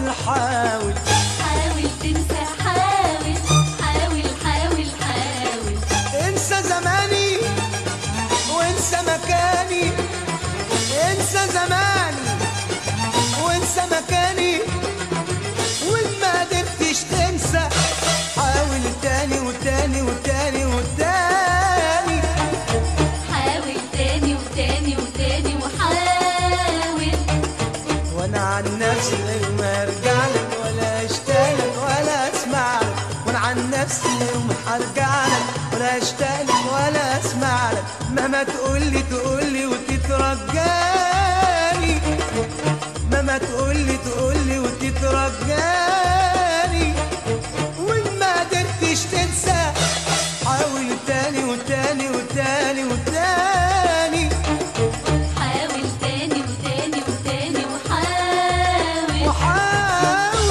حاول حاول حاول تنسى حاول حاول حاول حاول انسى زماني وانسى مكاني انسى زماني وانسى مكاني وان ما قدرتش تنسى حاول تاني وتاني وتاني وتاني حاول تاني وتاني وتاني وحاول وانا عن نفسي ما ارجع لك ولا اشتاق لك ولا اسمع لك وانا عن نفسي يوم هرجع لك ولا اشتاق لك ولا اسمع لك مهما تقول لي تقول لي وتترجاني مهما تقول لي تقول لي وتترجاني وان ما قدرتش تنسى حاول تاني وتاني وتاني وتاني حاول تاني وتاني وتاني وحاول وحاول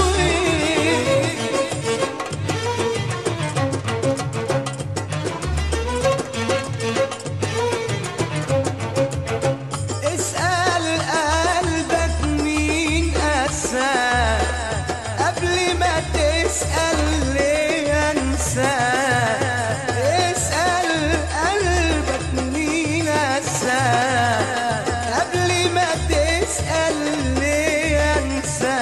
اسأل قلبك مين أسى قبل ما تسأل ليه أنسى اسأل قلبك مين أسى قبل ما تسأل ليه أنسى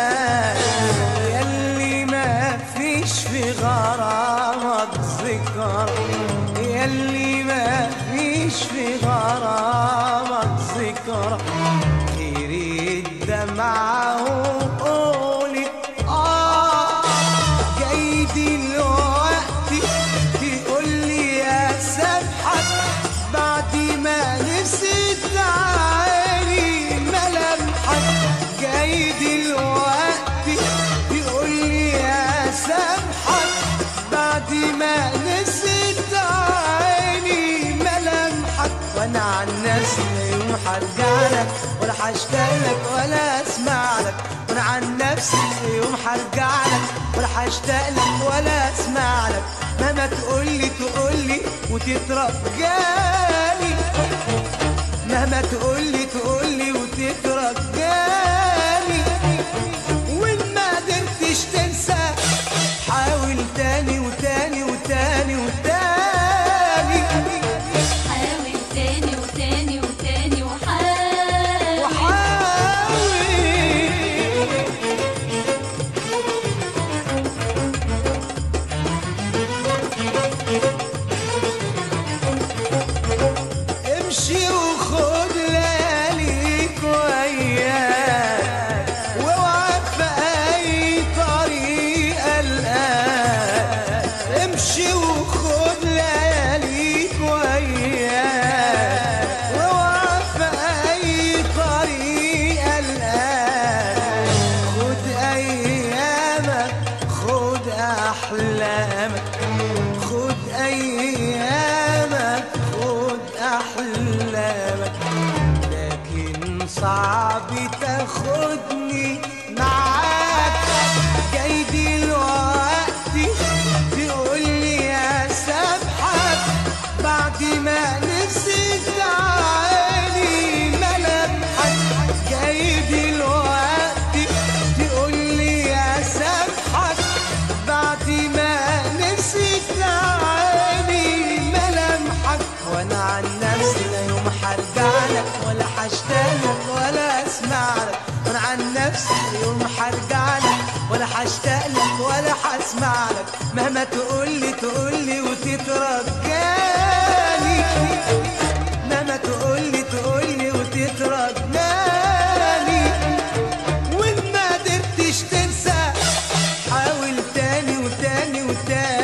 ياللي ما فيش في غرامك ذكر ياللي ما فيش في غرامك ذكر غير الدمعة وقولي آه جاي دلوقتي تقول لي يا سامحك بعد ما نسيت عيني ملامحك جاي دلوقتي تقول لي يا سامحك بعد ما نسيت عيني ملامحك وانا عن نفسي لا يوم هرجع لك ولا هشتاق لك ولا اسمع لك وانا عن نفسي لا يوم هرجع لك ولا هشتاق لك ولا اسمع لك مهما تقول لي تقول لي وتترجاني مهما تقول لي تقول لي وتترجاني وان ما قدرتش تنسى حاول تاني وتاني وتاني وتاني حاول تاني وتاني وتاني وحاول وحاول امشي وخد لياليك وياك واوعى في اي طريق الآن امشي وخد لياليك وياك واوعى في اي طريق الآن خد ايامك خد احلامك خد ايامك خد احلامك لكن صعب تاخدني معاك جاي دلوقتي تقول لي يا سامحك بعد ما نسيت عيني ملامحك جاي دلوقتي تقول لي يا سامحك بعد ما نسيت عيني ملامحك وانا عن نفسي لا يوم هرجع لك ولا هشتاق لك ولا اسمع لك وانا عن نفسي لا يوم هرجع لك ولا هشتاق لك ولا هسمع لك مهما تقول لي تقول لي وتترجاني مهما تقول لي تقول لي وتترجاني وان ما قدرتش تنسى حاول تاني وتاني وتاني